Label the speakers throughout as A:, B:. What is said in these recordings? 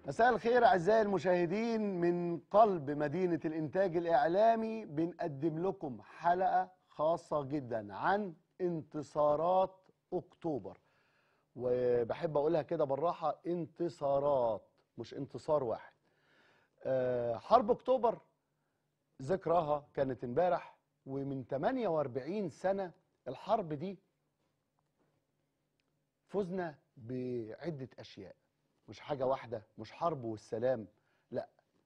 A: مساء الخير أعزائي المشاهدين من قلب مدينة الإنتاج الإعلامي بنقدم لكم حلقة خاصة جدا عن انتصارات أكتوبر وبحب أقولها كده بالراحة انتصارات مش انتصار واحد آه، حرب أكتوبر ذكراها كانت امبارح ومن 48 سنة الحرب دي فزنا بعدة أشياء مش حاجة واحدة مش حرب والسلام لا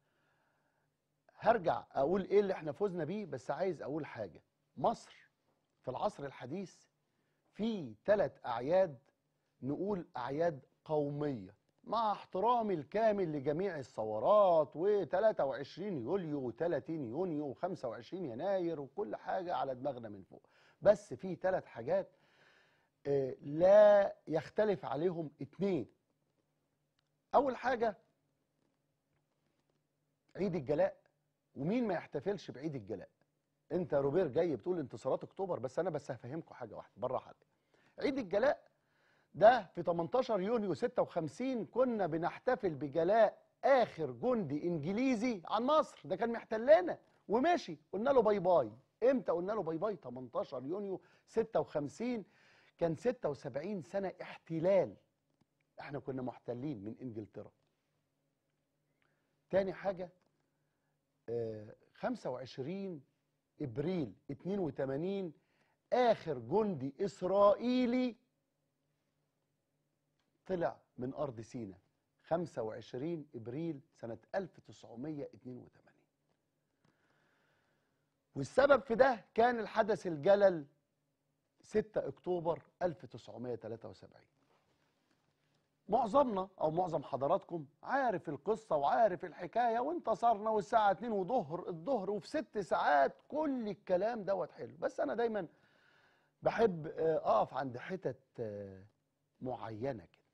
A: هرجع أقول إيه اللي احنا فزنا بيه بس عايز أقول حاجة مصر في العصر الحديث في ثلاث أعياد نقول أعياد قومية مع احترامي الكامل لجميع الثورات و23 يوليو و30 يونيو و25 يناير وكل حاجة على دماغنا من فوق بس في ثلاث حاجات آه، لا يختلف عليهم اتنين اول حاجه عيد الجلاء ومين ما يحتفلش بعيد الجلاء انت يا روبير جاي بتقول انتصارات اكتوبر بس انا بس هفهمكم حاجه واحده بالراحه عليا عيد الجلاء ده في 18 يونيو 56 كنا بنحتفل بجلاء اخر جندي انجليزي عن مصر ده كان محتلنا وماشي قلنا له باي باي امتى قلنا له باي باي 18 يونيو 56 كان 76 سنه احتلال احنا كنا محتلين من انجلترا تاني حاجة آه 25 ابريل 82 اخر جندي اسرائيلي طلع من ارض سيناء 25 ابريل سنة 1982 والسبب في ده كان الحدث الجلل 6 اكتوبر 1973 معظمنا او معظم حضراتكم عارف القصه وعارف الحكايه وانتصرنا والساعه 2 وظهر الظهر وفي ست ساعات كل الكلام دوت حلو بس انا دايما بحب آه، اقف عند حتت آه، معينه كده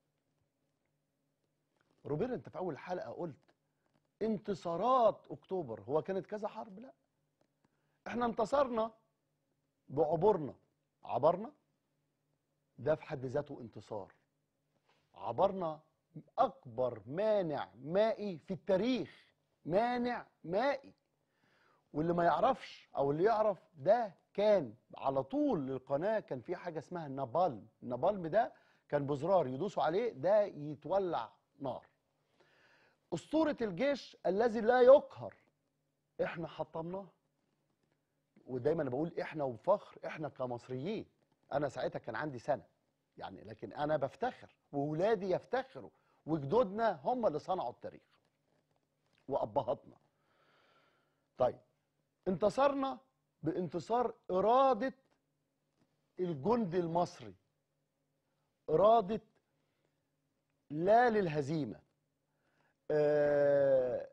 A: روبير انت في اول حلقه قلت انتصارات اكتوبر هو كانت كذا حرب لا احنا انتصرنا بعبورنا عبرنا ده في حد ذاته انتصار عبرنا اكبر مانع مائي في التاريخ مانع مائي واللي ما يعرفش او اللي يعرف ده كان على طول للقناه كان في حاجه اسمها النابالم النابالم ده كان بزرار يدوسوا عليه ده يتولع نار اسطوره الجيش الذي لا يقهر احنا حطمناه ودايما أنا بقول احنا وفخر احنا كمصريين انا ساعتها كان عندي سنه يعني لكن انا بفتخر واولادي يفتخروا وجدودنا هم اللي صنعوا التاريخ وابهاتنا طيب انتصرنا بانتصار اراده الجندي المصري اراده لا للهزيمه آه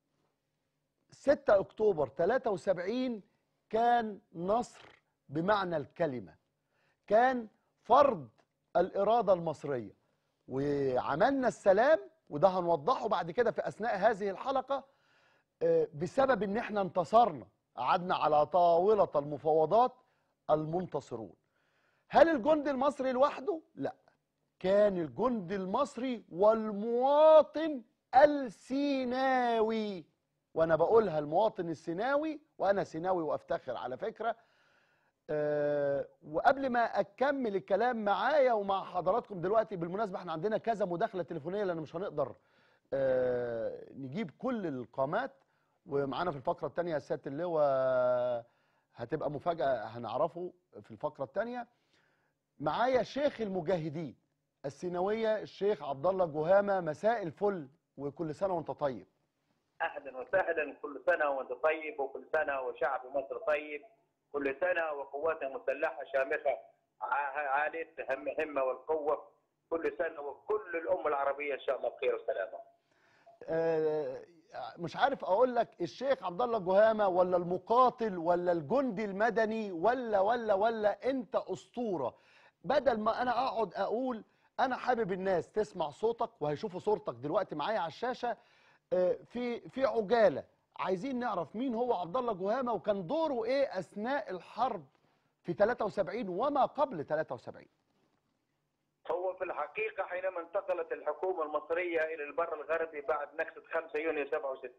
A: 6 اكتوبر 73 كان نصر بمعنى الكلمه كان فرض الإرادة المصرية وعملنا السلام وده هنوضحه بعد كده في أثناء هذه الحلقة آه، بسبب إن احنا انتصرنا قعدنا على طاولة المفاوضات المنتصرون هل الجندي المصري لوحده؟ لا كان الجندي المصري والمواطن السيناوي وانا بقولها المواطن السيناوي وانا سيناوي وافتخر على فكره أه وقبل ما اكمل الكلام معايا ومع حضراتكم دلوقتي بالمناسبه احنا عندنا كذا مداخله تليفونيه لان مش هنقدر أه نجيب كل القامات ومعانا في الفقره الثانيه سياده اللواء هتبقى مفاجاه هنعرفه في الفقره الثانيه معايا شيخ المجاهدين السيناويه الشيخ عبد الله جهامه مساء الفل وكل سنه وانت طيب
B: اهلا وسهلا كل سنه وانت طيب وكل سنه وشعب مصر طيب كل سنه وقواتنا المسلحه شامخه ع- عاليه هم همه والقوه كل سنه وكل الامه العربيه ان شاء الله بخير وسلامه.
A: آه، مش عارف اقول لك الشيخ عبد الله جهامه ولا المقاتل ولا الجندي المدني ولا ولا ولا انت اسطوره بدل ما انا اقعد اقول انا حابب الناس تسمع صوتك وهيشوفوا صورتك دلوقتي معايا على الشاشه آه، في في عجاله عايزين نعرف مين هو عبد الله جهامه وكان دوره ايه اثناء الحرب في 73 وما قبل 73
B: هو في الحقيقة حينما انتقلت الحكومة المصرية إلى البر الغربي بعد نكسة 5 يونيو 67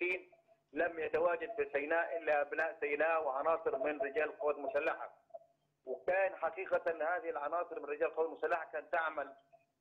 B: لم يتواجد في سيناء إلا أبناء سيناء وعناصر من رجال القوات المسلحة وكان حقيقة هذه العناصر من رجال القوات المسلحة كانت تعمل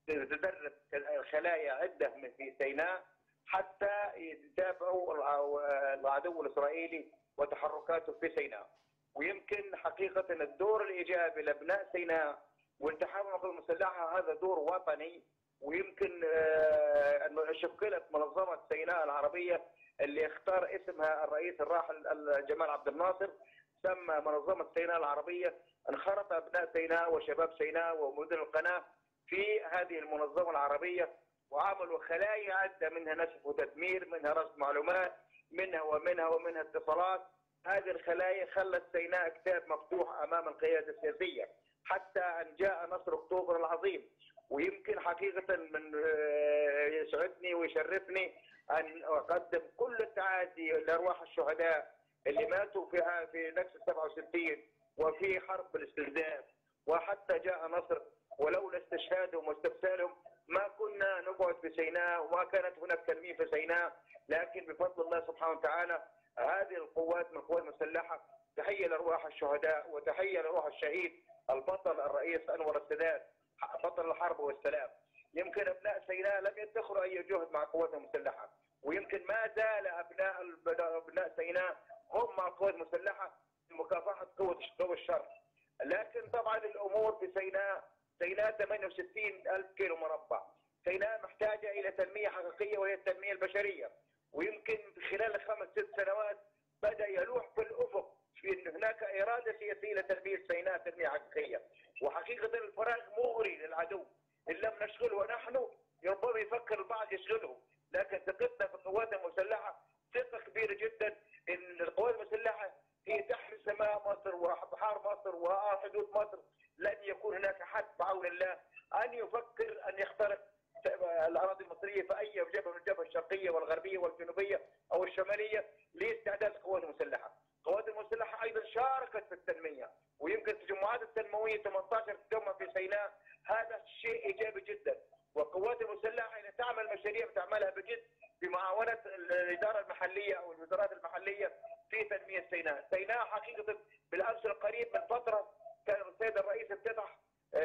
B: تدرب خلايا عدة من في سيناء حتى يتابعوا الع- العدو الإسرائيلي وتحركاته في سيناء ويمكن حقيقة الدور الإيجابي لأبناء سيناء والتحام القوات المسلحة هذا دور وطني ويمكن آه، أنه شكلت منظمة سيناء العربية اللي اختار اسمها الرئيس الراحل ال- جمال عبد الناصر سمى منظمة سيناء العربية انخرط أبناء سيناء وشباب سيناء ومدن القناة في هذه المنظمة العربية وعملوا خلايا عدة منها نشف وتدمير منها رصد معلومات منها ومنها ومنها اتصالات هذه الخلايا خلت سيناء كتاب مفتوح أمام القيادة السياسية حتى أن جاء نصر أكتوبر العظيم ويمكن حقيقة من آه، يسعدني ويشرفني أن أقدم كل التعازي لأرواح الشهداء اللي ماتوا في في نكسة 67 وفي حرب الاستنزاف وحتى جاء نصر ولولا استشهادهم واستبسالهم ما كنا نقعد في سيناء وما كانت هناك تنمية في سيناء لكن بفضل الله سبحانه وتعالى هذه القوات من القوات المسلحة تحية لأرواح الشهداء وتحية لروح الشهيد البطل الرئيس أنور السادات بطل الحرب والسلام يمكن أبناء سيناء لم يدخروا أي جهد مع القوات المسلحة ويمكن ما زال أبناء أبناء سيناء هم مع القوات المسلحة في مكافحة قوة قوى الشر لكن طبعا الأمور في سيناء سيناء 68 ألف كيلو مربع سيناء محتاجة إلى تنمية حقيقية وهي التنمية البشرية ويمكن خلال الخمس ست سنوات بدأ يلوح في الأفق في أن هناك إرادة سياسية لتنمية سيناء تنمية حقيقية وحقيقة الفراغ مغري للعدو إن لم نشغله نحن ربما يفكر البعض يشغله لكن ثقتنا في القوات المسلحة ثقة كبيرة جدا أن القوات المسلحة هي تحمي سماء مصر وبحار مصر وحدود مصر لن يكون هناك حد بعون الله أن يفكر أن يخترق الأراضي المصرية في أي جبهة من الجبهة الشرقية والغربية والجنوبية أو الشمالية لاستعداد القوات المسلحة. القوات المسلحة أيضا شاركت في التنمية ويمكن التجمعات التنموية 18 تجمع في سيناء هذا شيء إيجابي جدا والقوات المسلحة إذا تعمل مشاريع بتعملها بجد بمعاونة الإدارة المحلية أو الوزارات المحلية في تنمية سيناء. سيناء حقيقة بالأمس القريب من فترة كان السيد الرئيس افتتح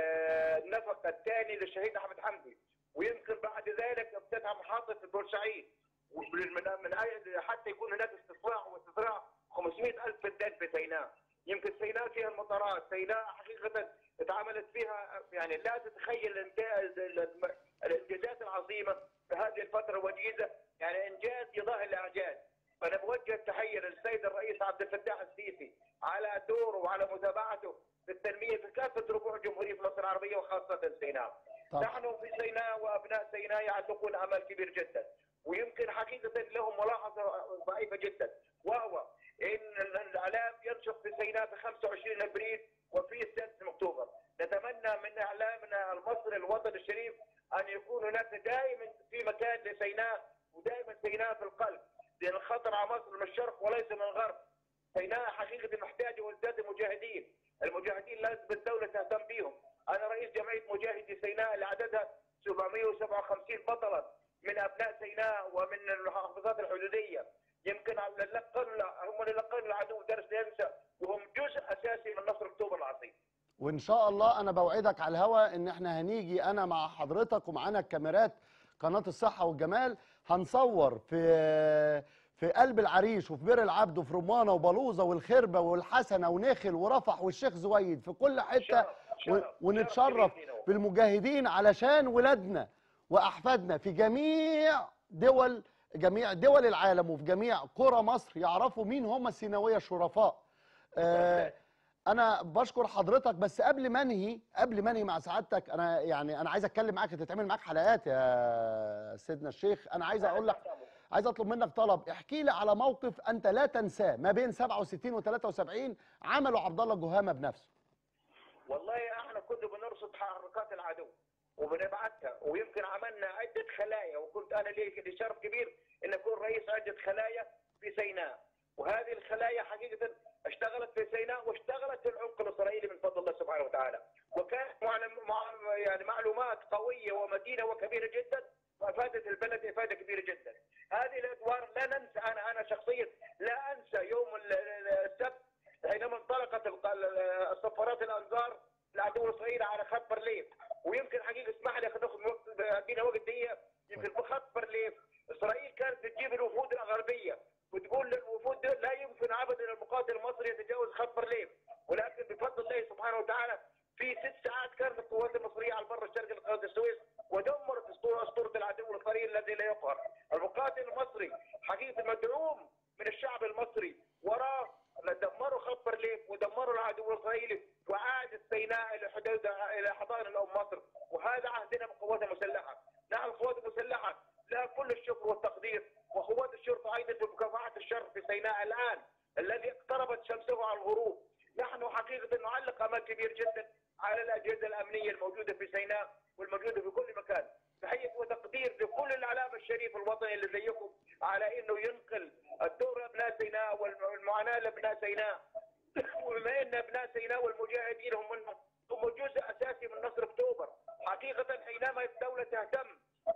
B: آه، النفق الثاني للشهيد أحمد حمدي ويمكن بعد ذلك افتتح محطة في بورسعيد ومن من أجل حتى يكون هناك استصلاح واستزراع 500 ألف فدان في سيناء يمكن سيناء فيها المطارات سيناء حقيقة اتعملت فيها يعني لا تتخيل الإنجاز- الم- الانجازات العظيمة في هذه الفترة الوجيزة يعني إنجاز يضاهي الإعجاز فأنا بوجه التحية للسيد الرئيس عبد الفتاح السيسي على دوره وعلى متابعته في التنمية في كافة ربوع جمهورية مصر العربية وخاصة سيناء
A: طب
B: نحن في سيناء وابناء سيناء يعلقون امل كبير جدا ويمكن حقيقه لهم ملاحظه ضعيفه جدا وهو ان الاعلام ينشط في سيناء في 25 ابريل وفي 6 اكتوبر نتمنى من اعلامنا المصري الوطن الشريف ان يكون هناك دائما في مكان لسيناء ودائما سيناء في القلب لان الخطر على مصر من الشرق وليس من الغرب سيناء حقيقه محتاجه ولدات المجاهدين المجاهدين لازم الدوله تهتم بهم انا رئيس جمعيه مجاهدي سيناء اللي عددها 757 بطلا من ابناء سيناء ومن المحافظات الحدوديه يمكن على اللقن هم اللي لقنوا العدو درس ينسى وهم جزء اساسي من نصر اكتوبر العظيم
A: وان شاء الله انا بوعدك على الهوا ان احنا هنيجي انا مع حضرتك ومعانا الكاميرات قناه الصحه والجمال هنصور في في قلب العريش وفي بئر العبد وفي رمانه وبلوزه والخربه والحسنه ونخل ورفح والشيخ زويد في كل حته
B: شرف-
A: و-
B: شرف-
A: ونتشرف
B: شرف كبير لينا.
A: بالمجاهدين علشان ولادنا واحفادنا في جميع دول جميع دول العالم وفي جميع قرى مصر يعرفوا مين هم السيناويه الشرفاء آه انا بشكر حضرتك بس قبل ما انهي قبل ما انهي مع سعادتك انا يعني انا عايز اتكلم معاك تتعمل معاك حلقات يا سيدنا الشيخ انا عايز اقول لك عايز اطلب منك طلب احكي لي على موقف انت لا تنساه ما بين 67 و73 عمله عبد الله جهامه بنفسه
B: والله احنا كنا بنرصد تحركات العدو وبنبعتها ويمكن عملنا عده خلايا وكنت انا لي لي شرف كبير ان اكون رئيس عده خلايا في سيناء وهذه الخلايا حقيقه اشتغلت في سيناء واشتغلت في العمق الاسرائيلي من فضل الله سبحانه وتعالى وكانت معلم مع يعني معلومات قويه ومتينه وكبيره جدا وافادت البلد افاده كبيره جدا. هذه الادوار لا ننسى انا انا شخصيا لا انسى يوم ال- ال- السبت حينما انطلقت الق- ال- الصفارات الانظار العدو الاسرائيلي على خط برلين ويمكن حقيقه اسمح لي اخذ وقت ادينا وقت دقيقه يمكن بخط برلين اسرائيل كانت بتجيب الوفود الغربيه وتقول للوفود دول لا يمكن ابدا المقاتل المصري يتجاوز خط برلين ولكن بفضل الله سبحانه وتعالى في ست ساعات كانت القوات المصريه على البر الشرقي لقناه السويس ودمرت اسطوره اسطوره العدو القليل الذي لا يقهر. المقاتل المصري حقيقه مدعوم من الشعب المصري وراه دمروا خط برلين ودمروا العدو الاسرائيلي وعادت سيناء الى حدود الى حضان الام مصر وهذا عهدنا بالقوات المسلحه. نحن القوات المسلحه لها كل الشكر والتقدير وقوات الشرطه ايضا في مكافحه الشر في سيناء الان الذي اقتربت شمسه على الغروب. نحن حقيقه نعلق امل كبير جدا على الاجهزه الامنيه الموجوده في سيناء والموجوده في كل مكان. تحيه وتقدير لكل الاعلام الشريف الوطني اللي زيكم على انه ينقل الدور لابناء سيناء والمعاناه لابناء سيناء وبما ان ابناء سيناء والمجاهدين هم من هم جزء اساسي من نصر اكتوبر حقيقه حينما الدوله تهتم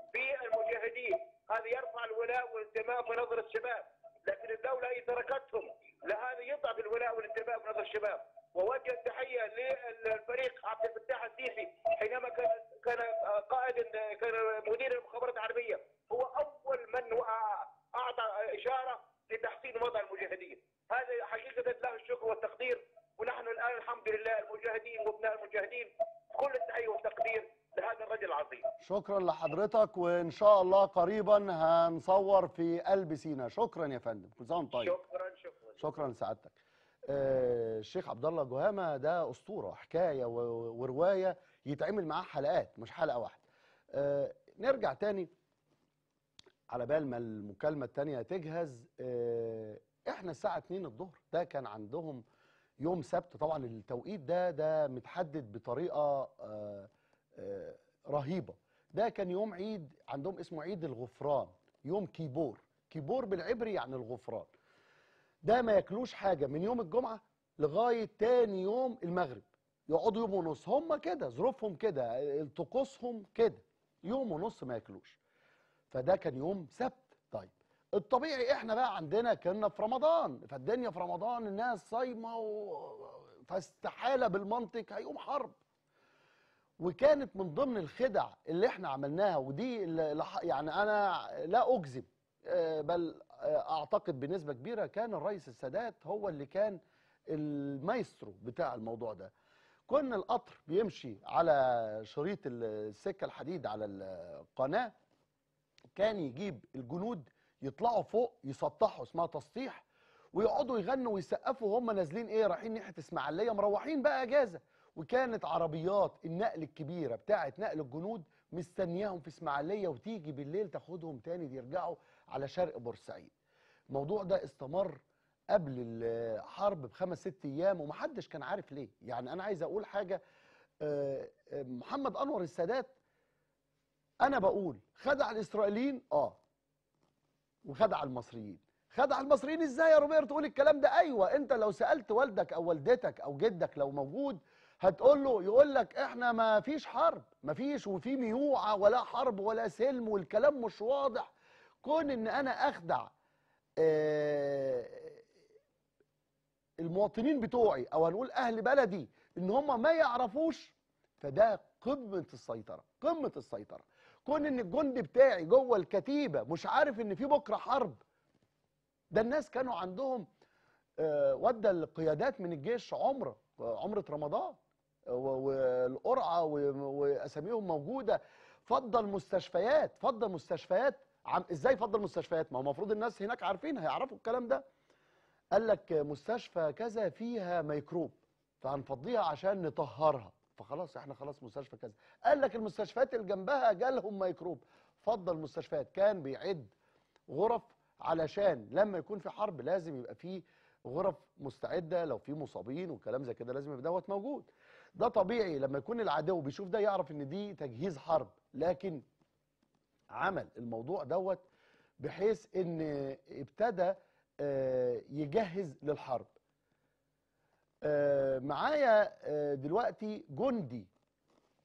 B: بالمجاهدين هذا يرفع الولاء والانتماء في نظر الشباب لكن الدوله اذا تركتهم لهذا يضعف الولاء والانتماء في نظر الشباب ووجه التحيه للفريق عبد الفتاح السيسي حينما كان كان قائد كان مدير المخابرات العربيه هو اول من اعطى اشاره لتحسين وضع المجاهدين هذا حقيقه له الشكر والتقدير ونحن الان الحمد لله المجاهدين وابناء المجاهدين كل التحيه والتقدير لهذا الرجل العظيم
A: شكرا لحضرتك وان شاء الله قريبا هنصور في قلب سينا شكرا يا فندم كل سنه وانت طيب
B: شكرا شكرا
A: شكرا لسعادتك آه، الشيخ عبد الله جهامه ده اسطوره حكايه و- وروايه يتعمل معاه حلقات مش حلقه واحده آه، نرجع تاني على بال ما المكالمه التانيه تجهز آه، احنا الساعه 2 الظهر ده كان عندهم يوم سبت طبعا التوقيت ده ده متحدد بطريقه آه، آه، رهيبه ده كان يوم عيد عندهم اسمه عيد الغفران يوم كيبور كيبور بالعبري يعني الغفران ده ما ياكلوش حاجه من يوم الجمعه لغايه تاني يوم المغرب يقعدوا يوم ونص هم كده ظروفهم كده طقوسهم كده يوم ونص ما ياكلوش فده كان يوم سبت طيب الطبيعي احنا بقى عندنا كنا في رمضان فالدنيا في رمضان الناس صايمه و... فاستحاله بالمنطق هيقوم حرب وكانت من ضمن الخدع اللي احنا عملناها ودي اللي اللي ح- يعني انا لا اكذب آه، بل آه، اعتقد بنسبه كبيره كان الرئيس السادات هو اللي كان المايسترو بتاع الموضوع ده كنا القطر بيمشي على شريط السكه الحديد على القناه كان يجيب الجنود يطلعوا فوق يسطحوا اسمها تسطيح ويقعدوا يغنوا ويسقفوا وهم نازلين ايه رايحين ناحيه اسماعيليه مروحين بقى اجازه وكانت عربيات النقل الكبيره بتاعه نقل الجنود مستنياهم في اسماعيليه وتيجي بالليل تاخدهم تاني يرجعوا على شرق بورسعيد الموضوع ده استمر قبل الحرب بخمس ست ايام ومحدش كان عارف ليه يعني انا عايز اقول حاجه آه، آه، محمد انور السادات انا بقول خدع الاسرائيليين اه وخدع المصريين خدع المصريين ازاي يا روبير تقول الكلام ده ايوه انت لو سالت والدك او والدتك او جدك لو موجود هتقول له يقول لك احنا ما فيش حرب ما فيش وفي ميوعه ولا حرب ولا سلم والكلام مش واضح كون ان انا اخدع آه، المواطنين بتوعي او هنقول اهل بلدي ان هم ما يعرفوش فده قمه السيطره قمه السيطره كون ان الجندي بتاعي جوه الكتيبه مش عارف ان في بكره حرب ده الناس كانوا عندهم آه، ودى القيادات من الجيش عمره عمره رمضان و- والقرعه و- واساميهم موجوده فضل مستشفيات فضل مستشفيات عم ازاي فضل مستشفيات ما هو المفروض الناس هناك عارفين هيعرفوا الكلام ده قال لك مستشفى كذا فيها ميكروب فهنفضيها عشان نطهرها فخلاص احنا خلاص مستشفى كذا قال لك المستشفيات اللي جنبها جالهم ميكروب فضل المستشفيات كان بيعد غرف علشان لما يكون في حرب لازم يبقى في غرف مستعده لو في مصابين وكلام زي كده لازم يبقى دوت موجود ده طبيعي لما يكون العدو بيشوف ده يعرف ان دي تجهيز حرب لكن عمل الموضوع دوت بحيث ان ابتدى آه، يجهز للحرب آه، معايا آه، دلوقتي جندي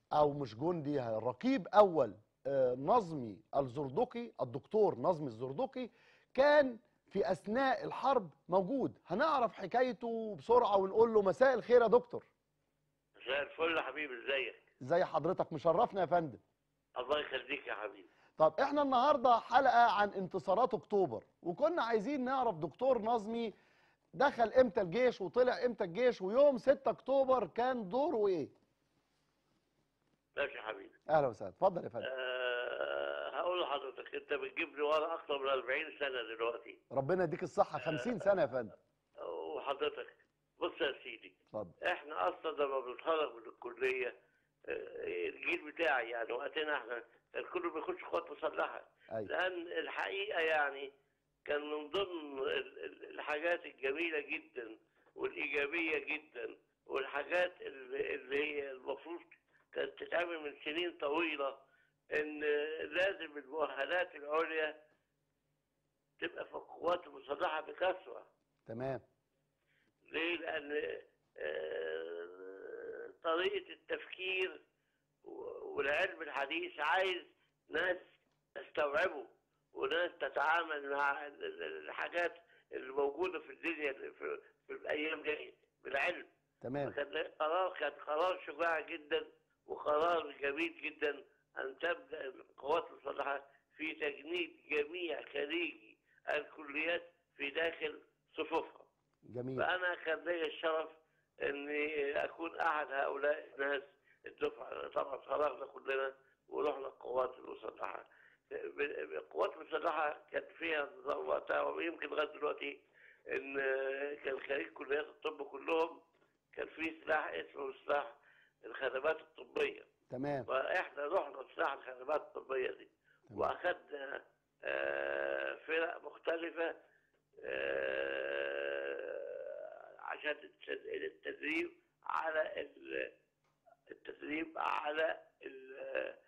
A: او مش جندي رقيب اول آه، نظمي الزردقي الدكتور نظمي الزردقي كان في اثناء الحرب موجود هنعرف حكايته بسرعه ونقول له مساء الخير يا دكتور
C: مساء الفل يا حبيبي ازيك
A: ازي حضرتك مشرفنا يا فندم
C: الله يخليك يا حبيبي
A: طب احنا النهارده حلقه عن انتصارات اكتوبر وكنا عايزين نعرف دكتور نظمي دخل امتى الجيش وطلع امتى الجيش ويوم 6 اكتوبر كان دوره ايه
C: ماشي يا حبيبي
A: اهلا وسهلا اتفضل يا فندم
C: أه هقول لحضرتك انت بتجيب لي ورا اكتر من 40 سنه دلوقتي
A: ربنا يديك الصحه 50 سنه يا فندم
C: وحضرتك بص يا سيدي
A: اتفضل
C: احنا اصلا لما بنتخرج من الكليه آه، الجيل بتاعي يعني وقتنا احنا كان كله بيخش قوات مسلحه
A: ايوه
C: لان الحقيقه يعني كان من ضمن ال- ال- الحاجات الجميله جدا والايجابيه جدا والحاجات اللي اللي هي المفروض كانت تتعمل من سنين طويله ان لازم المؤهلات العليا تبقى في القوات المسلحه بكثره
A: تمام
C: ليه؟ لأن آه، طريقة التفكير و- والعلم الحديث عايز ناس تستوعبه وناس تتعامل مع ال- ال- الحاجات اللي موجودة في الدنيا اللي في, في الأيام دي بالعلم
A: تمام
C: كان قرار كان قرار شجاع جدا وقرار جميل جدا أن تبدأ القوات المسلحة في تجنيد جميع خريجي الكليات في داخل صفوفها
A: جميل
C: فأنا كان لي الشرف إني أكون أحد هؤلاء الناس الدفعة طبعا خرجنا كلنا ورحنا القوات المسلحة القوات المسلحة كان فيها نظام وقتها ويمكن لغاية دلوقتي إن كان خريج كليات الطب كلهم كان في سلاح اسمه سلاح الخدمات الطبية
A: تمام
C: فإحنا رحنا سلاح الخدمات الطبية دي
A: تمام.
C: واخدنا آه، فرق مختلفة آه، عشان الت- التدريب على ال- التدريب على ال-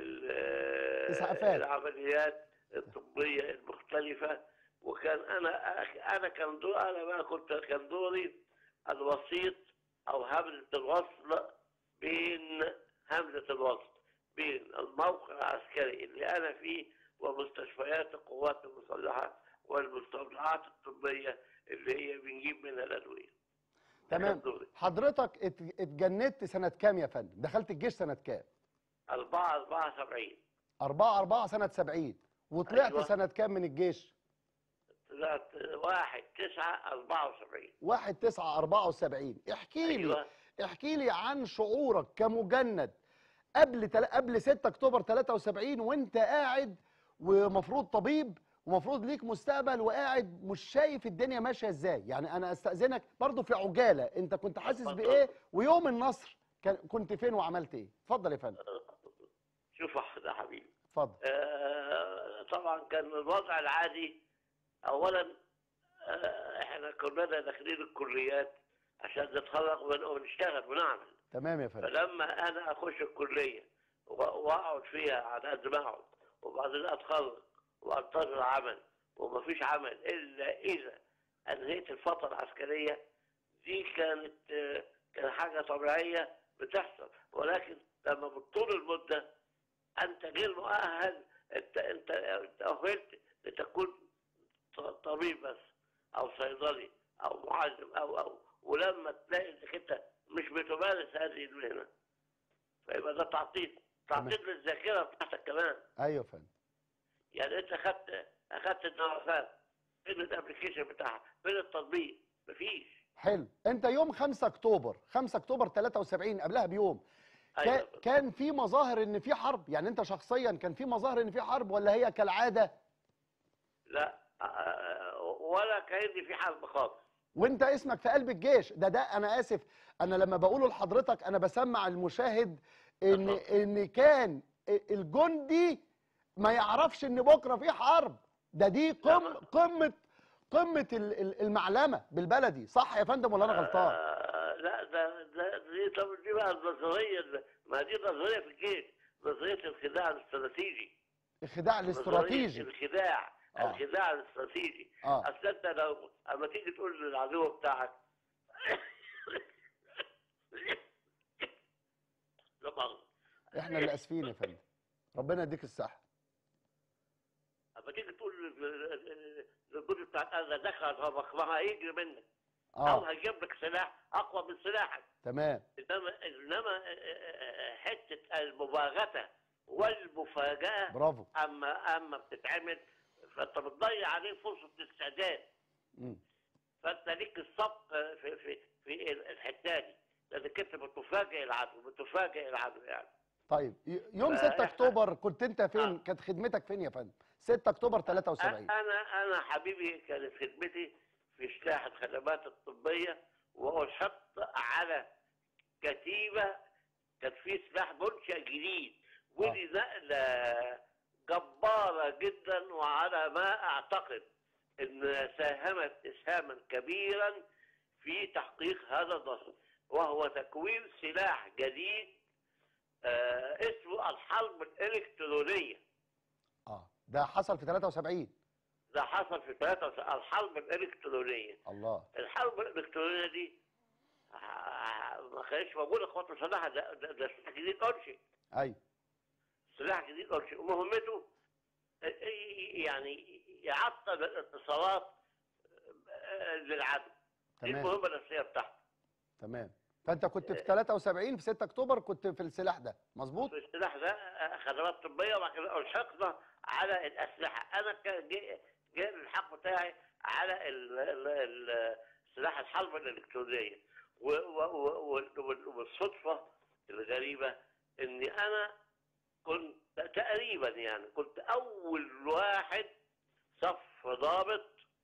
C: ال-
A: إسعافات.
C: العمليات الطبية المختلفة وكان أنا أنا كان دور أنا بقى كنت كان دوري الوسيط أو همزة الوصل بين همزة الوصل بين الموقع العسكري اللي أنا فيه ومستشفيات القوات المسلحة والمستودعات الطبية اللي هي بنجيب منها الأدوية. ده
A: تمام
C: كان دوري.
A: حضرتك ات- اتجندت سنه كام يا فندم دخلت الجيش سنه كام
C: 4 74
A: 4 4 سنه 70 وطلعت
C: أيوة.
A: سنه كام من الجيش
C: طلعت 1 9 74
A: 1 9 74 احكي لي
C: أيوه
A: احكي لي عن شعورك كمجند قبل تل... قبل 6 اكتوبر 73 وانت قاعد ومفروض طبيب ومفروض ليك مستقبل وقاعد مش شايف الدنيا ماشيه ازاي يعني انا استاذنك برضو في عجاله انت كنت حاسس
C: اتفضل.
A: بايه ويوم النصر كان كنت فين وعملت ايه اتفضل يا فندم
C: شوف يا حبيبي
A: اتفضل
C: آه، طبعا كان الوضع العادي اولا آه، احنا كنا داخلين الكليات عشان نتخرج ون- ونشتغل ونعمل
A: تمام يا فندم
C: فلما انا اخش الكليه و- واقعد فيها على قد ما اقعد وبعدين اتخرج وانتظر عمل ومفيش عمل الا اذا انهيت الفتره العسكريه دي كانت آه، كان حاجه طبيعيه بتحصل ولكن لما بتطول المده انت غير مؤهل انت انت انت اهلت لتكون ط- طبيب بس او صيدلي او معلم او او ولما تلاقي انك انت مش بتمارس هذه المهنه فيبقى ده تعطيل تعطيل للذاكره بتاعتك كمان
A: ايوه يا فندم
C: يعني انت اخدت اخدت الدراسات فين الابلكيشن بتاعها فين التطبيق مفيش
A: حلو انت يوم 5 اكتوبر 5 اكتوبر 73 قبلها بيوم كا-
C: ايوه
A: كان في مظاهر ان في حرب يعني انت شخصيا كان في مظاهر ان في حرب ولا هي كالعاده
C: لا آه، ولا كأن في حرب خالص
A: وانت اسمك في قلب الجيش ده ده انا اسف انا لما بقوله لحضرتك انا بسمع المشاهد ان
C: اتفضل.
A: ان كان الجندي ما يعرفش ان بكره في حرب ده دي قم
C: لا، ما-
A: قمه قمه ال- ال- المعلمه بالبلدي صح يا فندم ولا انا غلطان
C: آه، لا ده ده دي طب دي بقى النظريه اللي- ما دي نظريه في الجيش نظريه الخداع الاستراتيجي
A: الخداع
C: نظرية
A: الاستراتيجي
C: الخداع
A: آه.
C: الخداع الاستراتيجي
A: اه
C: اصل انت لو اما تيجي تقول للعدو بتاعك لا مؤاخذة.
A: احنا اللي اسفين يا فندم ربنا يديك الصحه
C: اما تيجي تقول للجزء بتاع انا دخل ربك ما هيجري منك او
A: اه
C: هيجيب لك سلاح اقوى من سلاحك
A: تمام
C: انما انما حته المباغته والمفاجاه
A: برافو
C: اما اما بتتعمل فانت بتضيع عليه فرصه الاستعداد
A: مم.
C: فانت ليك السبق في في في الحته دي لانك انت بتفاجئ العدو بتفاجئ العدو يعني
A: طيب ي- يوم
C: فإحنا-
A: 6 اكتوبر كنت انت فين
C: آه.
A: كانت خدمتك فين يا فندم 6 اكتوبر 73
C: انا انا حبيبي كانت خدمتي في سلاح الخدمات الطبيه واحط على كتيبه كان في سلاح منشا جديد ودي نقله جباره جدا وعلى ما اعتقد ان ساهمت اسهاما كبيرا في تحقيق هذا النصر وهو تكوين سلاح جديد آه اسمه الحرب الالكترونيه
A: اه ده حصل في 73
C: ده حصل في ثلاثة الحرب الإلكترونية
A: الله
C: الحرب الإلكترونية دي آه، ما كانتش موجودة في قوات المسلحة ده, ده, ده سلاح جديد أنشئ
A: ايوه
C: سلاح جديد أنشئ ومهمته آه، يعني يعطل الاتصالات آه، للعدو دي
A: تمام
C: المهمة الأساسية بتاعته
A: تمام فانت كنت في 73 في 6 اكتوبر كنت في السلاح ده مظبوط
C: السلاح ده آه، خدمات طبية وبعد كده ألحقنا على الأسلحة أنا كان جاي جاي الحق بتاعي على ال- ال- ال- سلاح الحرب الإلكترونية و- و- و- و- والصدفة الغريبة إني أنا كنت تقريبا يعني كنت أول واحد صف ضابط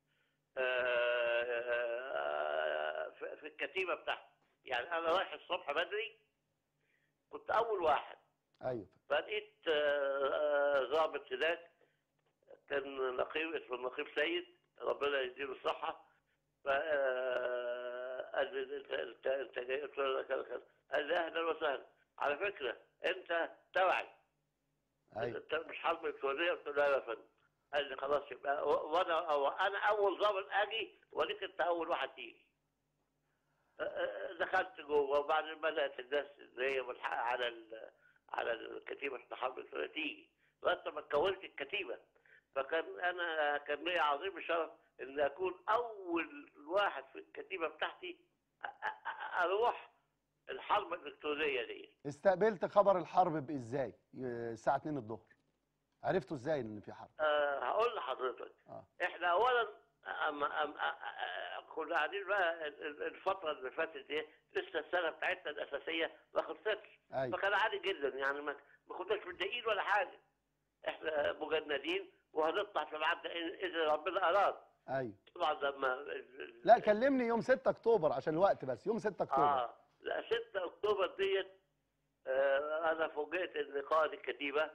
C: آه، في في الكتيبة بتاعتي يعني أنا رايح الصبح بدري كنت أول واحد
A: ايوه
C: فلقيت آه، آه، ضابط هناك كان نقيب اسمه النقيب سيد ربنا يديله الصحة ف آه، قال لي انت انت انت جاي قلت له كذا كذا قال لي اهلا وسهلا على فكرة انت تبعي
A: ايوه
C: انت مش حرب الكترونية قلت له لا يا فندم قال لي خلاص يبقى و- وانا أو- انا اول ضابط اجي وليك انت اول واحد تيجي آه، آه، دخلت جوه وبعدين بدات الناس اللي هي ملحقه على ال- على الكتيبه الحرب الكترونيه تيجي وانت ما كونت الكتيبه فكان انا كان لي عظيم الشرف ان اكون اول واحد في الكتيبه بتاعتي أ- أ- أ- اروح الحرب الالكترونيه دي
A: استقبلت خبر الحرب بازاي ي- الساعه 2 الظهر عرفتوا ازاي ان في حرب
C: أه هقول لحضرتك
A: اه
C: احنا اولا أما أما أما كنا قاعدين بقى ال- ال- الفتره اللي فاتت دي لسه السنه بتاعتنا الاساسيه ما خلصتش
A: ايوه
C: فكان عادي جدا يعني ما ما كناش متضايقين ولا حاجه احنا مجندين وهنطلع في ميعادنا إن- اذا ربنا اراد
A: ايوه
C: طبعا لما ال- ال-
A: لا كلمني يوم 6 اكتوبر عشان الوقت بس يوم 6 اكتوبر
C: اه لا 6 اكتوبر ديت آه انا فوجئت ان قائد الكتيبه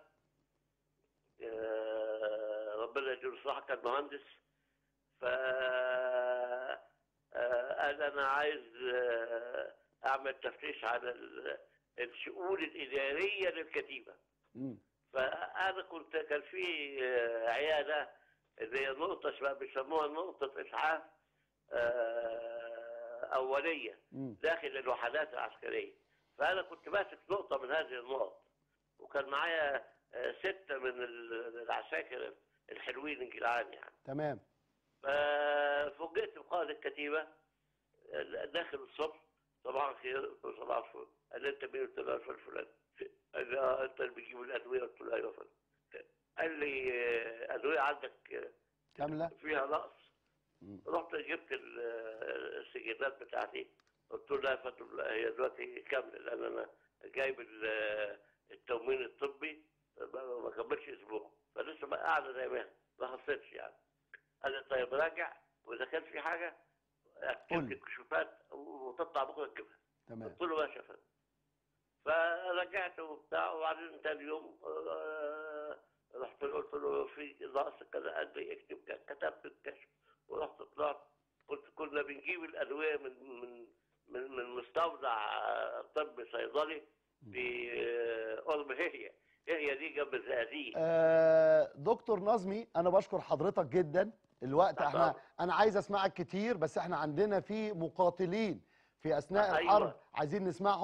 C: آه ربنا يديله الصحه كان مهندس ف آه قال انا عايز آه اعمل تفتيش على ال- الشؤون الاداريه للكتيبه
A: مم.
C: فانا كنت كان في آه، عياده اللي هي نقطه اسمها بيسموها نقطه اسعاف آه، اوليه
A: مم.
C: داخل الوحدات العسكريه فانا كنت ماسك نقطه من هذه النقط وكان معايا آه، سته من ال- العساكر الحلوين الجدعان يعني
A: تمام
C: ففوجئت بقائد الكتيبه آه، داخل الصبح صباح الخير قلت له صباح الفل قال لي انت مين قلت له الفل فلان قال لي اه انت اللي بتجيب الادويه قلت له ايوه يا فندم قال لي آه، ادويه عندك آه،
A: كامله
C: فيها نقص
A: مم.
C: رحت جبت ال- السجلات بتاعتي قلت له لا يا فندم لا، هي دلوقتي كامله لان انا جايب ال- التموين الطبي ما ما كملش اسبوع فلسه بقى قاعده زي ما هي ما خلصتش يعني قال لي طيب راجع واذا كان في حاجه اكتب
A: قول.
C: لي كشوفات وتطلع بكره تجيبها
A: تمام
C: قلت له ماشي يا فندم فرجعت وبتاع وبعدين تاني يوم آه، رحت له قلت له في نقص كذا قال لي اكتب كذا. كتبت الكشف ورحت طلعت قلت كنا بنجيب الادويه من من من, من مستودع آه، طب صيدلي في آه، قرب هي هي دي جنب الزقازيق
A: آه دكتور نظمي انا بشكر حضرتك جدا الوقت
C: تحت
A: احنا
C: أمرك.
A: انا عايز اسمعك كتير بس احنا عندنا في مقاتلين في اثناء
C: أيوة.
A: الحرب عايزين نسمعهم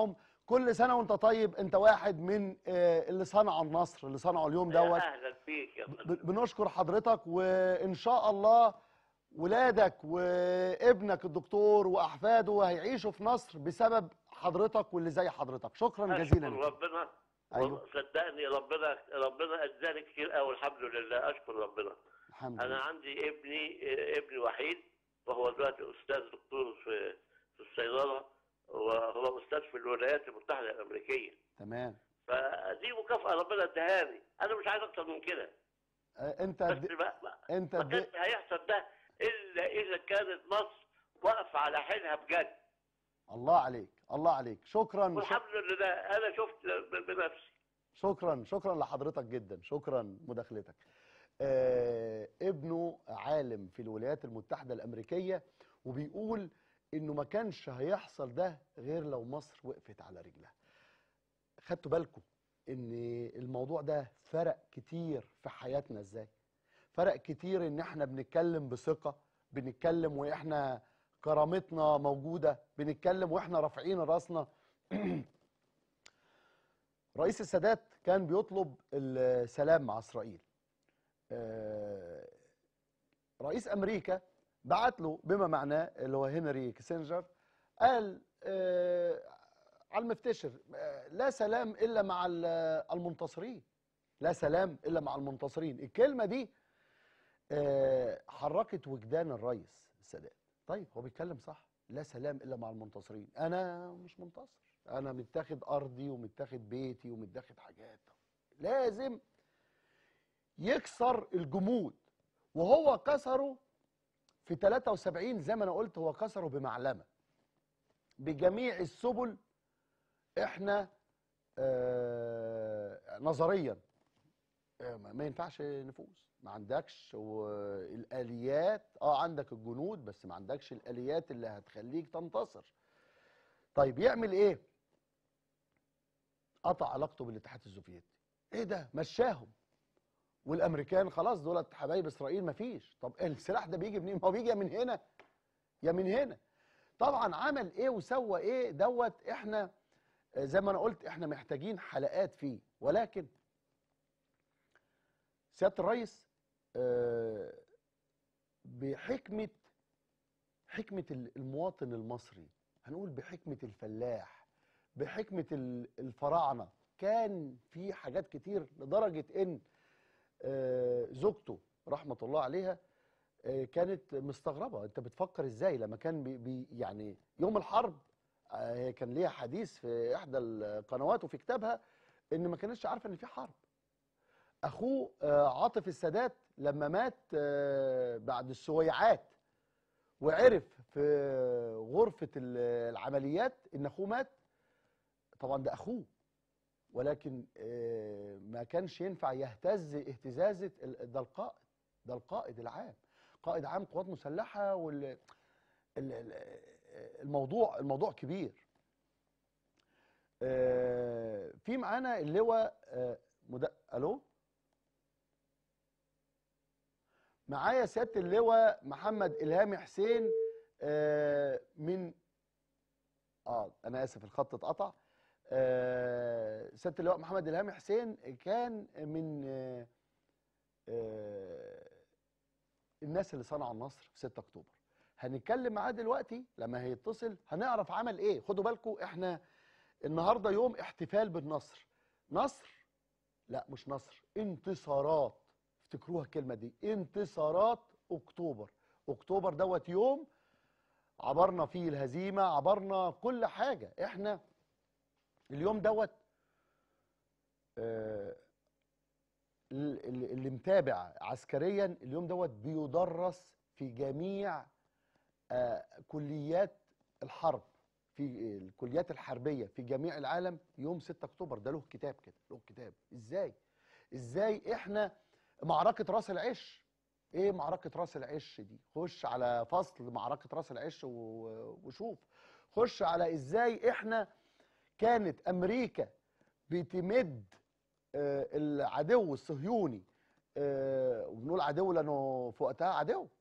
A: كل سنه وانت طيب انت واحد من آه، اللي صنعوا النصر اللي صنعوا اليوم
C: يا
A: دوت
C: اهلا فيك يا
A: ب-
C: فندم
A: بنشكر حضرتك وان شاء الله ولادك وابنك الدكتور واحفاده هيعيشوا في مصر بسبب حضرتك واللي زي حضرتك شكرا جزيلا
C: اشكر
A: لك.
C: ربنا
A: أيوة.
C: والله صدقني ربنا ربنا اداني كتير قوي الحمد لله اشكر ربنا
A: الحمد
C: انا
A: لله
C: عندي ابني آه، ابني وحيد وهو دلوقتي استاذ دكتور في في الصيدله وهو استاذ في الولايات المتحده الامريكيه
A: تمام
C: فدي مكافاه ربنا ادهاني انا مش عايز اكتر من كده
A: آه، انت
C: بس
A: د-
C: ما, ما,
A: انت
C: ما
A: د-
C: كانش هيحصل ده الا اذا كانت مصر واقفه على حيلها بجد
A: الله عليك الله عليك شكرا شك-
C: والحمد لله انا شفت ب- بنفسي
A: شكرا شكرا لحضرتك جدا شكرا مداخلتك آه ابنه عالم في الولايات المتحدة الأمريكية وبيقول إنه ما كانش هيحصل ده غير لو مصر وقفت على رجلها خدتوا بالكم إن الموضوع ده فرق كتير في حياتنا إزاي فرق كتير إن إحنا بنتكلم بثقة بنتكلم وإحنا كرامتنا موجودة بنتكلم وإحنا رافعين راسنا رئيس السادات كان بيطلب السلام مع اسرائيل آه، رئيس امريكا بعت له بما معناه اللي هو هنري كيسنجر قال آه، على المفتشر آه، لا سلام الا مع ال- المنتصرين لا سلام الا مع المنتصرين الكلمه دي آه، حركت وجدان الرئيس السادات طيب هو بيتكلم صح لا سلام الا مع المنتصرين انا مش منتصر انا متاخد ارضي ومتاخد بيتي ومتاخد حاجات لازم يكسر الجمود وهو كسره في 73 زي ما انا قلت هو كسره بمعلمه بجميع السبل احنا آه نظريا آه، ما ما ينفعش نفوز ما عندكش و- الاليات اه عندك الجنود بس ما عندكش الاليات اللي هتخليك تنتصر طيب يعمل ايه قطع علاقته بالاتحاد السوفيتي ايه ده مشاهم والامريكان خلاص دولت حبايب اسرائيل مفيش طب السلاح ده بيجي منين ما هو بيجي يا من هنا يا من هنا طبعا عمل ايه وسوى ايه دوت احنا آه، زي ما انا قلت احنا محتاجين حلقات فيه ولكن سياده الرئيس آه، بحكمه حكمه ال- المواطن المصري هنقول بحكمه الفلاح بحكمه ال- الفراعنه كان في حاجات كتير لدرجه ان آه، زوجته رحمه الله عليها آه، كانت مستغربه انت بتفكر ازاي لما كان بي بي يعني يوم الحرب آه، هي كان ليها حديث في احدى القنوات وفي كتابها ان ما كانتش عارفه ان في حرب اخوه آه، عاطف السادات لما مات آه، بعد السويعات وعرف في غرفه ال- العمليات ان اخوه مات طبعا ده اخوه ولكن آه، ما كانش ينفع يهتز اهتزازه ال- ده القائد ده القائد العام قائد عام قوات مسلحه وال ال- ال- الموضوع الموضوع كبير آه، في معانا اللواء آه، مد... الو معايا سياده اللواء محمد الهامي حسين آه، من اه انا اسف الخط اتقطع آه، سياده اللواء محمد الهامي حسين كان من آه، آه، الناس اللي صنعوا النصر في 6 اكتوبر هنتكلم معاه دلوقتي لما هيتصل هنعرف عمل ايه خدوا بالكم احنا النهارده يوم احتفال بالنصر نصر لا مش نصر انتصارات افتكروها الكلمه دي انتصارات اكتوبر اكتوبر دوت يوم عبرنا فيه الهزيمه عبرنا كل حاجه احنا اليوم دوت آه، ال- ال- اللي متابع عسكريا اليوم دوت بيدرس في جميع آه، كليات الحرب في الكليات الحربيه في جميع العالم يوم 6 اكتوبر ده له كتاب كده له كتاب ازاي ازاي احنا معركه راس العش ايه معركه راس العش دي خش على فصل معركه راس العش و- وشوف خش على ازاي احنا كانت امريكا بتمد آه، العدو الصهيوني آه، وبنقول عدو لانه في وقتها عدو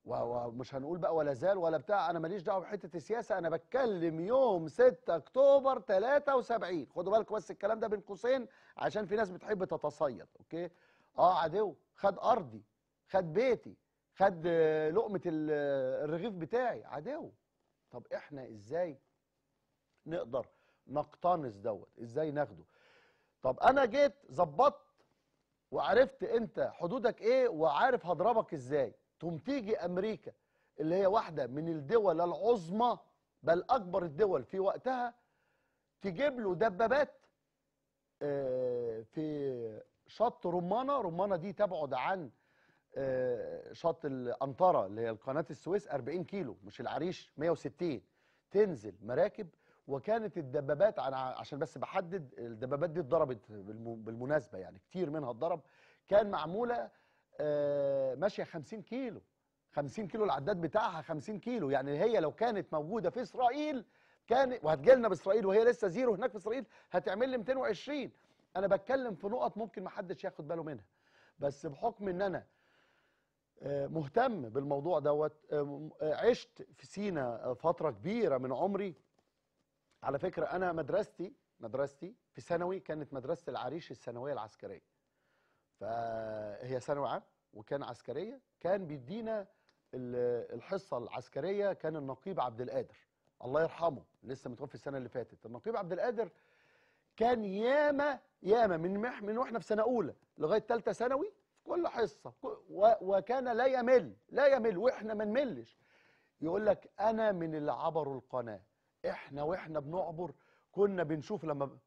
A: و- ومش هنقول بقى ولا زال ولا بتاع انا ماليش دعوه بحته السياسه انا بتكلم يوم 6 اكتوبر 73 خدوا بالكم بس الكلام ده بين قوسين عشان في ناس بتحب تتصيد اوكي اه عدو خد ارضي خد بيتي خد آه، لقمه ال- آه، الرغيف بتاعي عدو طب احنا ازاي نقدر نقتنص دوت ازاي ناخده طب انا جيت ظبطت وعرفت انت حدودك ايه وعارف هضربك ازاي تقوم تيجي امريكا اللي هي واحده من الدول العظمى بل اكبر الدول في وقتها تجيب له دبابات آه، في شط رمانه رمانه دي تبعد عن آه، شط الانطره اللي هي قناه السويس 40 كيلو مش العريش 160 تنزل مراكب وكانت الدبابات أنا عشان بس بحدد الدبابات دي اتضربت بالم- بالمناسبه يعني كتير منها اتضرب كان معموله آه، ماشيه 50 كيلو 50 كيلو العداد بتاعها 50 كيلو يعني هي لو كانت موجوده في اسرائيل كان وهتجي لنا باسرائيل وهي لسه زيرو هناك في اسرائيل هتعمل لي 220 انا بتكلم في نقط ممكن ما حدش ياخد باله منها بس بحكم ان انا آه، مهتم بالموضوع دوت آه، م- آه، عشت في سينا آه، فتره كبيره من عمري على فكره انا مدرستي مدرستي في ثانوي كانت مدرسه العريش الثانويه العسكريه فهي ثانوي عام وكان عسكريه كان بيدينا ال- الحصه العسكريه كان النقيب عبد القادر الله يرحمه لسه متوفي السنه اللي فاتت النقيب عبد القادر كان ياما ياما من مح من واحنا في سنه اولى لغايه ثالثه ثانوي في كل حصه ك- و- وكان لا يمل لا يمل واحنا ما نملش يقول لك انا من اللي عبروا القناه احنا واحنا بنعبر كنا بنشوف لما ب...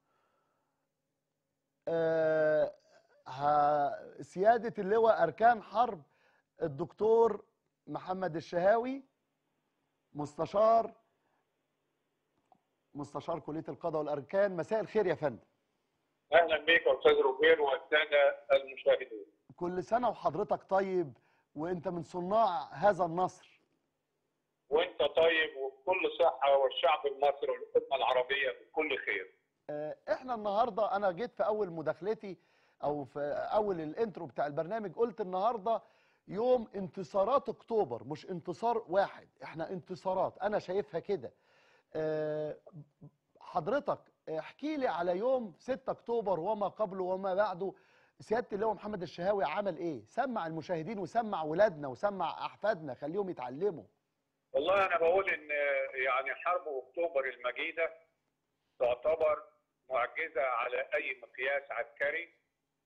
A: آه ها- سياده اللواء اركان حرب الدكتور محمد الشهاوي مستشار مستشار كليه القضاء والاركان مساء الخير يا فندم
D: اهلا بك استاذ روبير والساده المشاهدين.
A: كل سنه وحضرتك طيب وانت من صناع هذا النصر
D: وانت طيب وبكل صحه والشعب المصري والامه العربيه بكل خير.
A: آه، احنا النهارده انا جيت في اول مداخلتي او في اول الانترو بتاع البرنامج قلت النهارده يوم انتصارات اكتوبر مش انتصار واحد احنا انتصارات انا شايفها كده آه، حضرتك احكي لي على يوم 6 اكتوبر وما قبله وما بعده سياده اللواء محمد الشهاوي عمل ايه سمع المشاهدين وسمع ولادنا وسمع احفادنا خليهم يتعلموا
D: والله انا بقول ان يعني حرب اكتوبر المجيده تعتبر معجزه على اي مقياس عسكري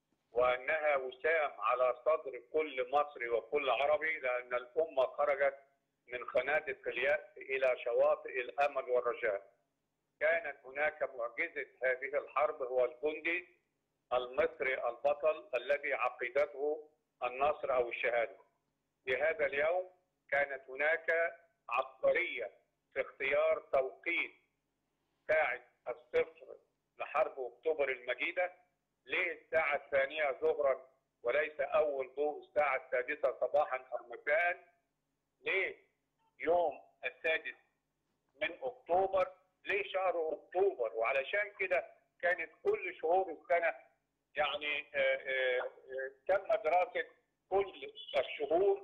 D: وانها وسام على صدر كل مصري وكل عربي لان الامه خرجت من خنادق الياس الى شواطئ الامل والرجاء. كانت هناك معجزه هذه الحرب هو الجندي المصري البطل الذي عقيدته النصر او الشهاده. في هذا اليوم كانت هناك عبقريه في اختيار توقيت ساعه الصفر لحرب اكتوبر المجيده ليه الساعه الثانيه ظهرا وليس اول ضوء الساعه السادسه صباحا او مساء؟ ليه يوم السادس من اكتوبر؟ ليه شهر اكتوبر؟ وعلشان كده كانت كل شهور السنه يعني آه، آه، آه، تم دراسه كل الشهور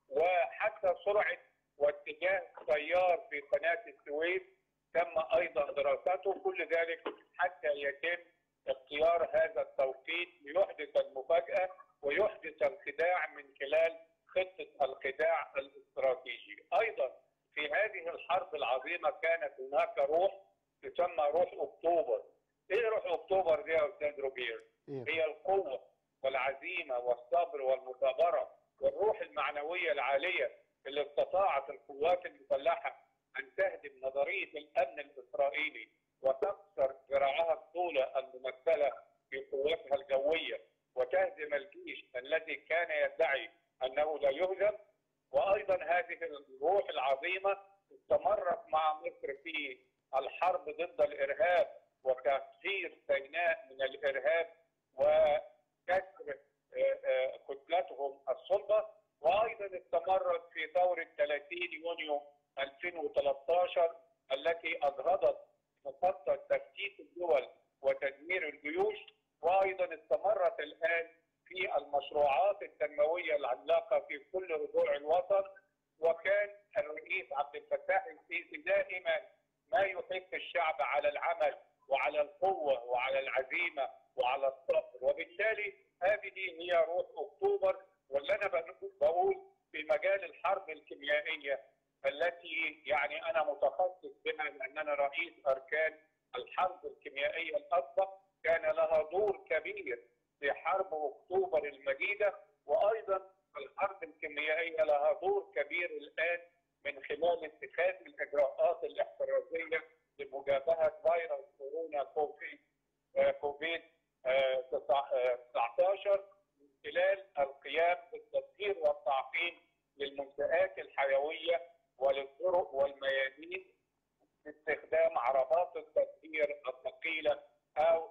D: وحتى سرعه واتجاه التيار في قناه السويس تم ايضا دراسته كل ذلك حتى يتم اختيار هذا التوقيت ليحدث المفاجاه ويحدث الخداع من خلال خطه الخداع الاستراتيجي. ايضا في هذه الحرب العظيمه كانت هناك روح تسمى روح اكتوبر. ايه روح اكتوبر دي يا استاذ روبير؟
A: ايه
D: هي القوة والعزيمة والصبر والمثابرة والروح المعنوية العالية اللي استطاعت القوات المسلحة أن تهدم نظرية الأمن الإسرائيلي وتكسر ذراعها الطولة الممثلة في قواتها الجوية وتهدم الجيش الذي كان يدعي أنه لا يهزم وأيضا هذه الروح العظيمة استمرت مع مصر في الحرب ضد الإرهاب وتكسير سيناء من الإرهاب وكسر آه، آه، كتلتهم السلطة وأيضا استمرت في ثورة 30 يونيو 2013 التي أجهضت مخطط تفتيت الدول وتدمير الجيوش وأيضا استمرت الآن في المشروعات التنموية العملاقة في كل ربوع الوطن وكان الرئيس عبد الفتاح السيسي دائما ما يحث الشعب على العمل وعلى القوه وعلى العزيمه وعلى الصبر وبالتالي هذه هي روح اكتوبر واللي انا بقول- بقول في مجال الحرب الكيميائيه التي يعني انا متخصص بها لان انا رئيس اركان الحرب الكيميائيه الاسبق كان لها دور كبير في حرب اكتوبر المجيده وايضا الحرب الكيميائيه لها دور كبير الان من خلال اتخاذ الاجراءات الاحترازيه لمجابهه فيروس كورونا كوفيد آه، كوفيد آه، تسع- آه، 19 من خلال القيام بالتطهير والتعقيم للمنشآت الحيويه وللطرق والميادين باستخدام عربات التطهير الثقيله او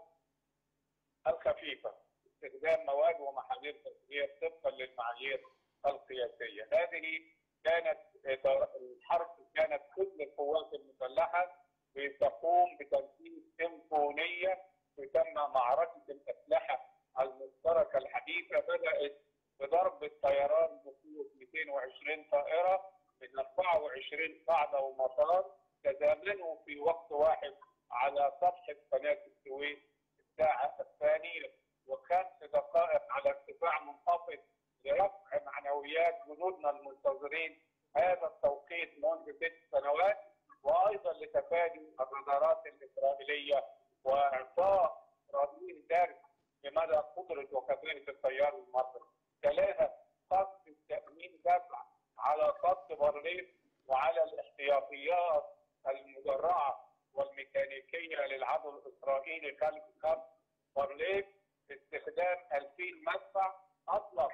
D: الخفيفه استخدام مواد ومحاذير تطهير طبقا للمعايير القياسيه. هذه كانت الحرب كانت كل القوات المسلحه بتقوم بتنفيذ سيمفونيه تسمى معركه الاسلحه المشتركه الحديثه بدات بضرب الطيران بقوه 220 طائره من 24 قاعده ومطار تزامنوا في وقت واحد على صفحه قناه السويس الساعه الثانيه وخمس دقائق على ارتفاع منخفض لرفع معنويات جنودنا المنتظرين هذا التوقيت منذ ست سنوات وايضا لتفادي الرادارات الاسرائيليه واعطاء رادين درس بمدى قدره وكفاءه التيار المصري. ثلاثه قصد التامين دفع على خط بارليف وعلى الاحتياطيات المدرعه والميكانيكيه للعدو الاسرائيلي خلف خط بارليف استخدام 2000 مدفع اطلق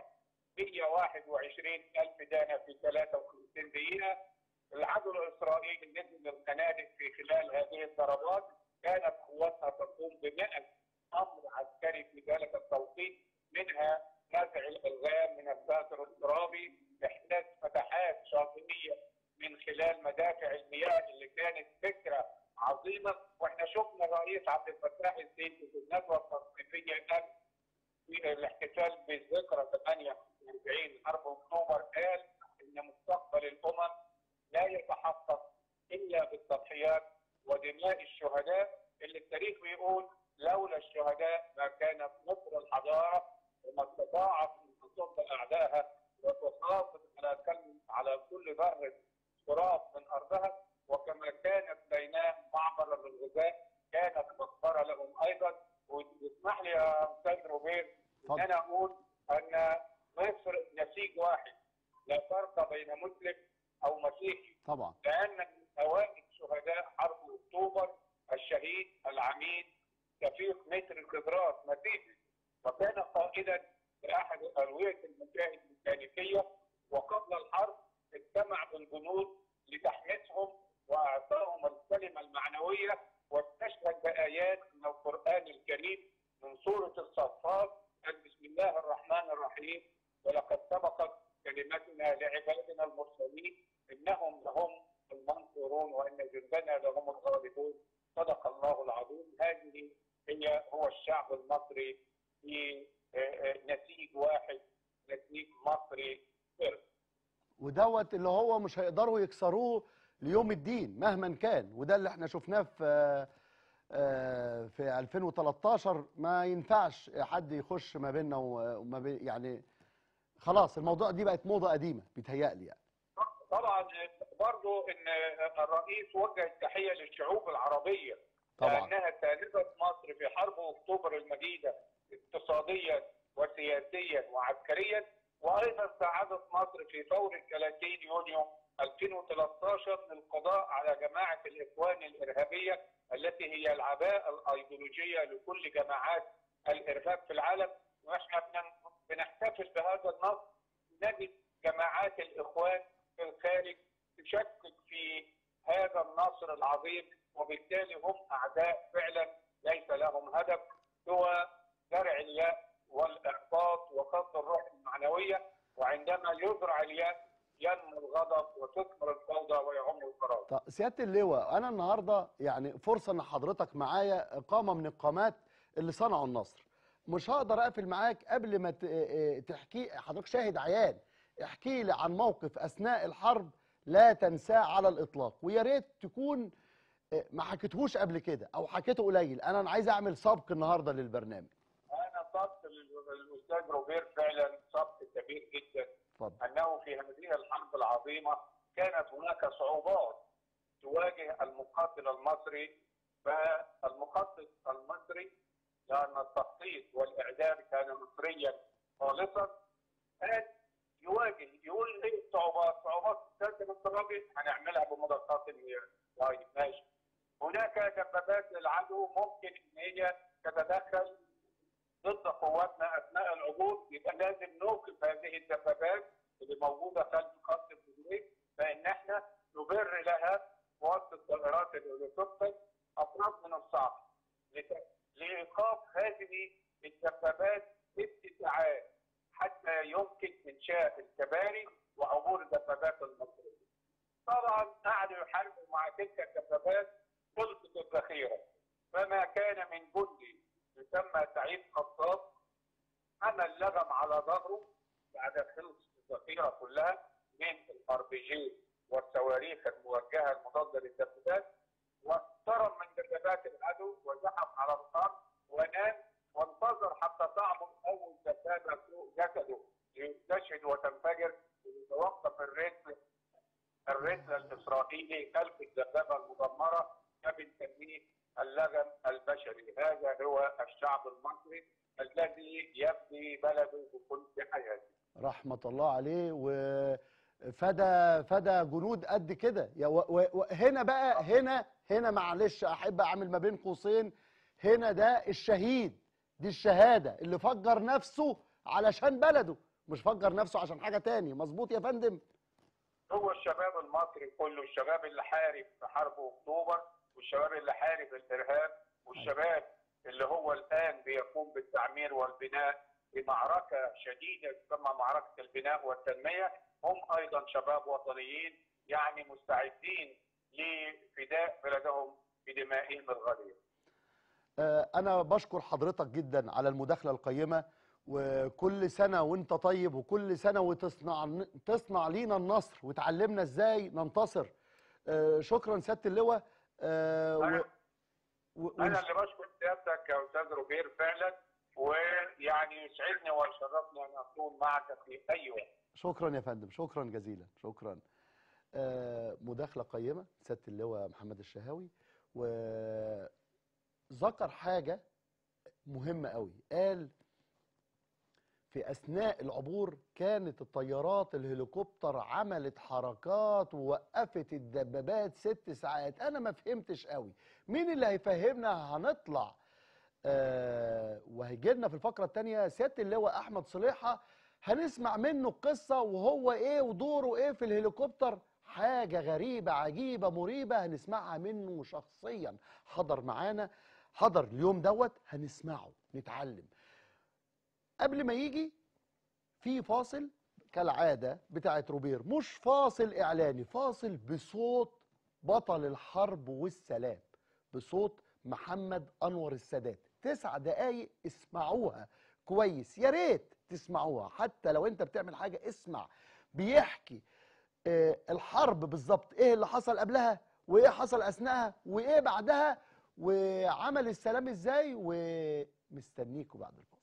D: 121 الف دانه في 53 دقيقه العدو الاسرائيلي نزل القنادق في خلال هذه الضربات كانت قواتها تقوم ب 100 امر عسكري في ذلك التوقيت منها نزع الالغام من الساتر الترابي احداث فتحات شاطئيه من خلال مدافع المياه اللي كانت فكره عظيمه واحنا شفنا الرئيس عبد الفتاح السيسي في الندوه التثقيفيه امس في الاحتفال بالذكرى 48 حرب اكتوبر قال ان مستقبل الامم لا يتحقق الا بالتضحيات ودماء الشهداء اللي التاريخ بيقول لولا الشهداء ما كانت مصر الحضاره وما استطاعت ان تصد اعدائها وتحافظ على كل على كل ذره تراب من ارضها وكما كانت سيناء معبرا للغذاء كانت مقبره لهم ايضا واسمح لي يا استاذ روبير ان
A: اتفضل.
D: انا اقول ان مصر نسيج واحد لا فرق بين مسلم او مسيحي
A: طبعا
D: لان من اوائل شهداء حرب اكتوبر الشهيد العميد شفيق متر الخضرات مسيحي وكان قائدا لاحد الويه المجاهد الميكانيكيه وقبل الحرب اجتمع بالجنود لتحميسهم واعطائهم الكلمه المعنويه واستشهد بايات من القران الكريم من سوره الصفات قال بسم الله الرحمن الرحيم ولقد سبقت كلمتنا لعبادنا المرسلين انهم لهم المنصورون وان جندنا لهم الغالبون صدق الله العظيم هذه هي هو الشعب المصري في آه، آه، نسيج واحد نسيج مصري صرف
A: ودوت اللي هو مش هيقدروا يكسروه ليوم الدين مهما كان وده اللي احنا شفناه في آه، في 2013 ما ينفعش حد يخش ما بيننا وما بين يعني خلاص الموضوع دي بقت موضه قديمه بيتهيألي يعني
D: طبعا برضو ان الرئيس وجه التحيه للشعوب العربيه
A: طبعا
D: لانها ساندت مصر في حرب اكتوبر المجيده اقتصاديا وسياسيا وعسكريا وايضا ساعدت مصر في ثوره 30 يونيو 2013 للقضاء على جماعه الاخوان الارهابيه التي هي العباءه الايديولوجيه لكل جماعات الارهاب في العالم واحنا بن- بنحتفل بهذا النص نجد جماعات الاخوان في الخارج تشكك في هذا النصر العظيم وبالتالي هم اعداء فعلا ليس لهم هدف سوى زرع الياس والاحباط وقصد الروح المعنويه وعندما يزرع الياس ينمو الغضب وتثمر الفوضى ويعم الفراغ.
A: طب سياده اللواء انا النهارده يعني فرصه ان حضرتك معايا اقامه من القامات اللي صنعوا النصر مش هقدر اقفل معاك قبل ما ت- اه اه تحكي حضرتك شاهد عيان احكي لي عن موقف اثناء الحرب لا تنساه على الاطلاق ويا ريت تكون آه، ما حكيتهوش قبل كده او حكيته قليل انا أنا عايز اعمل سبق النهارده للبرنامج
D: انا صدت الاستاذ روبير فعلا سبق كبير جدا
A: اتفضل
D: انه في هذه الحرب العظيمه كانت هناك صعوبات تواجه المقاتل المصري فالمخطط المصري لان التخطيط والاعداد كان مصريا خالصا كان يواجه يقول ايه الصعوبات؟ صعوبات كانت الراجل هنعملها بمضادات المياه طيب ماشي هناك دبابات للعدو ممكن ان هي تتدخل ضد قواتنا اثناء العبور يبقى لازم نوقف هذه الدبابات اللي موجوده خلف خط الحدود فان احنا نبر لها وسط الطائرات الهليكوبتر افراد من الصعب لت- لايقاف هذه الدبابات ست ساعات حتى يمكن انشاء الكباري وعبور الدبابات المصريه. طبعا قعدوا يحاربوا مع تلك الدبابات خلصت الذخيره فما كان من جندي يسمى سعيد خطاب عمل لغم على ظهره بعد خلص الذخيره كلها من الار بي جي والصواريخ الموجهه المضاده للدبابات واقترب من دبابات العدو وزحف على الارض ونام وانتظر حتى تعبر اول دبابه فوق جسده ليستشهد وتنفجر ويتوقف الرسل الرسل الاسرائيلي خلف الدبابه المدمره ده بنسميه اللغم البشري هذا هو الشعب المصري الذي يبني بلده بكل حياته
A: رحمة الله عليه وفدى فدى جنود قد كده يا و- و- وهنا بقى هنا هنا معلش احب اعمل ما بين قوسين هنا ده الشهيد دي الشهادة اللي فجر نفسه علشان بلده مش فجر نفسه عشان حاجة تاني مظبوط يا فندم
D: هو الشباب المصري كله الشباب اللي حارب في حرب اكتوبر والشباب اللي حارب الارهاب والشباب اللي هو الان بيقوم بالتعمير والبناء في معركه شديده تسمى معركه البناء والتنميه هم ايضا شباب وطنيين يعني مستعدين لفداء بلدهم بدمائهم الغاليه.
A: آه، أنا بشكر حضرتك جدا على المداخلة القيمة وكل سنة وأنت طيب وكل سنة وتصنع تصنع لينا النصر وتعلمنا إزاي ننتصر آه، شكرا سيادة اللواء آه، و...
D: أنا-
A: و...
D: انا اللي بشكر سيادتك يا استاذ روبير فعلا ويعني يسعدني ويشرفني ان اكون معك في اي وقت.
A: شكرا يا فندم شكرا جزيلا شكرا آه، مداخلة قيمة سيادة اللواء محمد الشهاوي وذكر حاجة مهمة قوي قال في أثناء العبور كانت الطيارات الهليكوبتر عملت حركات ووقفت الدبابات ست ساعات أنا ما فهمتش قوي مين اللي هيفهمنا هنطلع آه وهيجي لنا في الفقرة الثانية سيادة اللواء أحمد صليحة هنسمع منه القصة وهو إيه ودوره إيه في الهليكوبتر حاجة غريبة عجيبة مريبة هنسمعها منه شخصيا حضر معانا حضر اليوم دوت هنسمعه نتعلم قبل ما يجي في فاصل كالعادة بتاعت روبير مش فاصل إعلاني فاصل بصوت بطل الحرب والسلام بصوت محمد أنور السادات تسع دقايق اسمعوها كويس يا ريت تسمعوها حتى لو انت بتعمل حاجة اسمع بيحكي آه، الحرب بالظبط ايه اللي حصل قبلها وايه حصل اثناءها وايه بعدها وعمل السلام ازاي ومستنيكوا بعد الفاصل